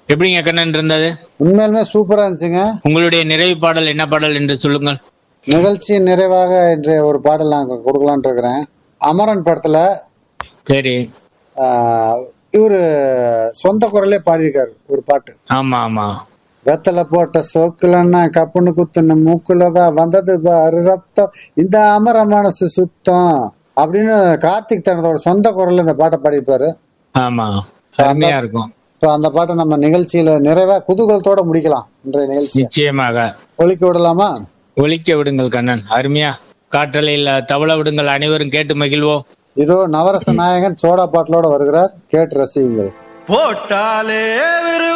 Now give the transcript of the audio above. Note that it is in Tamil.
எப்படிங்க கண்ணன் இருந்தது உண்மையிலுமே சூப்பரா இருந்துச்சுங்க உங்களுடைய நிறைவு பாடல் என்ன பாடல் என்று சொல்லுங்கள் நிகழ்ச்சி நிறைவாக இன்று ஒரு பாடல் நான் கொடுக்கலான்ட்டு இருக்கிறேன் அமரன் படத்துல சரி ஆஹ், இவரு சொந்த குரலே பாடியிருக்காரு ஒரு பாட்டு ஆமா ஆமா வெத்தலை போட்ட சோக்குலன்னா கப்புன்னு குத்துன மூக்குலதான் வந்தது பாரு ரத்தம் இந்த அமர மனசு சுத்தம் அப்படின்னு கார்த்திக் தனதோட சொந்த குரல்ல இந்த பாட்டை பாடியிருப்பாரு ஆமா அருமையா இருக்கும் இப்போ அந்த பாட்டை நம்ம நிகழ்ச்சியில நிறைவா குதூகலத்தோட முடிக்கலாம் இன்றைய நிகழ்ச்சி நிச்சயமாக ஒழிக்க விடலாமா ஒலிக்க விடுங்கள் கண்ணன் அருமையா காற்றலையில் தவள விடுங்கள் அனைவரும் கேட்டு மகிழ்வோம் இதோ நவரச நாயகன் சோடா பாட்டிலோட வருகிறார் கேட்டு ரசியுங்கள் போட்டாலே விரு